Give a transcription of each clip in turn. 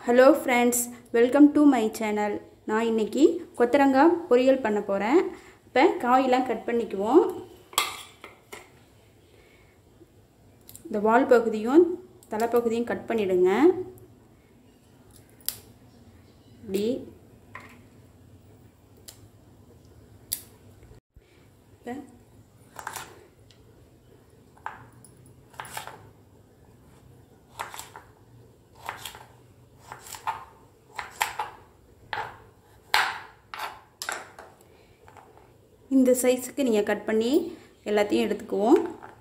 hello friends welcome to my channel நான் இன்னைக்கு கொத்தரங்காய் பொரியல் பண்ண போகிறேன் இப்போ காயெல்லாம் கட் பண்ணிக்குவோம் இந்த வால் பகுதியும் தலைப்பகுதியும் கட் பண்ணிடுங்க இப்படி இப்போ இந்த சைஸுக்கு நீங்கள் கட் பண்ணி எல்லாத்தையும் எடுத்துக்குவோம்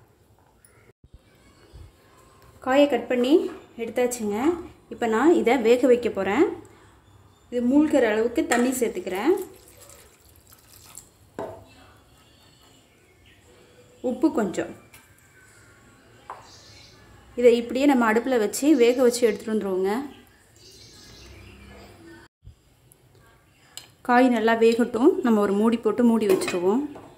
காயை கட் பண்ணி எடுத்தாச்சுங்க இப்போ நான் இதை வேக வைக்க போகிறேன் இது மூழ்கிற அளவுக்கு தண்ணி சேர்த்துக்கிறேன் உப்பு கொஞ்சம் இதை இப்படியே நம்ம அடுப்பில் வச்சு வேக வச்சு எடுத்துகிட்டு வந்துருவோங்க காய் நல்லா வேகட்டும் நம்ம ஒரு மூடி போட்டு மூடி வச்சுருவோம்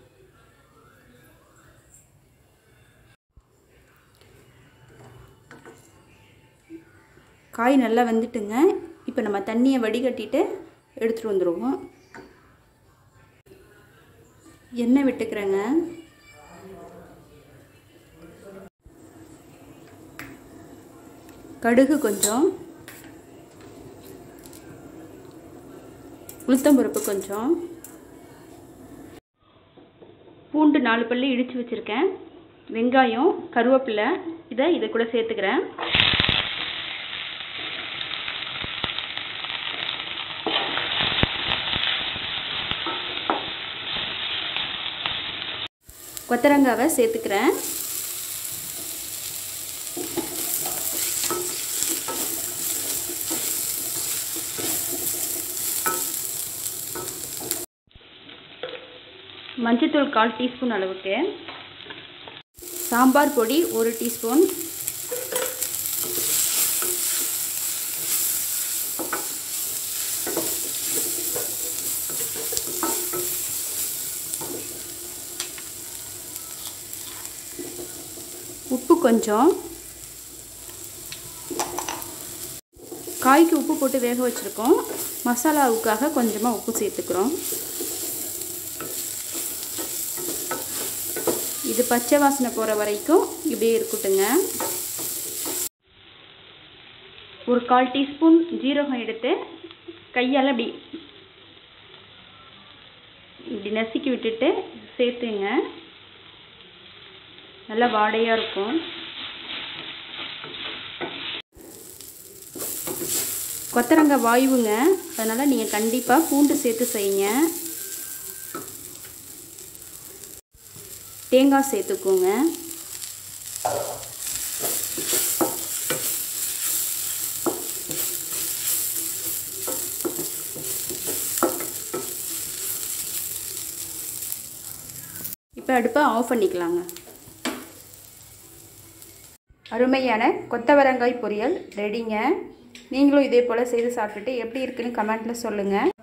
காய் நல்லா வெந்துட்டுங்க இப்போ நம்ம தண்ணியை வடிகட்டிட்டு எடுத்துகிட்டு வந்துடுவோம் எண்ணெய் விட்டுக்கிறேங்க கடுகு கொஞ்சம் உளுத்தம்பருப்பு கொஞ்சம் பூண்டு நாலு பல்லு இடித்து வச்சுருக்கேன் வெங்காயம் கருவேப்பிலை இதை இதை கூட சேர்த்துக்கிறேன் கொத்தரங்காவை சேர்த்துக்கிறேன் மஞ்சத்தூள் கால் டீஸ்பூன் அளவுக்கு சாம்பார் பொடி ஒரு டீஸ்பூன் உப்பு கொஞ்சம் காய்க்கு உப்பு போட்டு வேக வச்சுருக்கோம் மசாலாவுக்காக கொஞ்சமாக உப்பு சேர்த்துக்கிறோம் இது பச்சை வாசனை போகிற வரைக்கும் இப்படியே இருக்கட்டுங்க ஒரு கால் டீஸ்பூன் ஜீரகம் எடுத்து கையால் இப்படி இப்படி நசுக்கி விட்டுட்டு சேர்த்துங்க நல்லா வாடையாக இருக்கும் கொத்தரங்காய் வாயுவுங்க அதனால் நீங்கள் கண்டிப்பாக பூண்டு சேர்த்து செய்யுங்க தேங்காய் சேர்த்துக்கோங்க இப்போ அடுப்பை ஆஃப் பண்ணிக்கலாங்க அருமையான கொத்தவரங்காய் பொரியல் ரெடிங்க நீங்களும் இதே போல் செய்து சாப்பிட்டுட்டு எப்படி இருக்குன்னு கமெண்ட்டில் சொல்லுங்கள்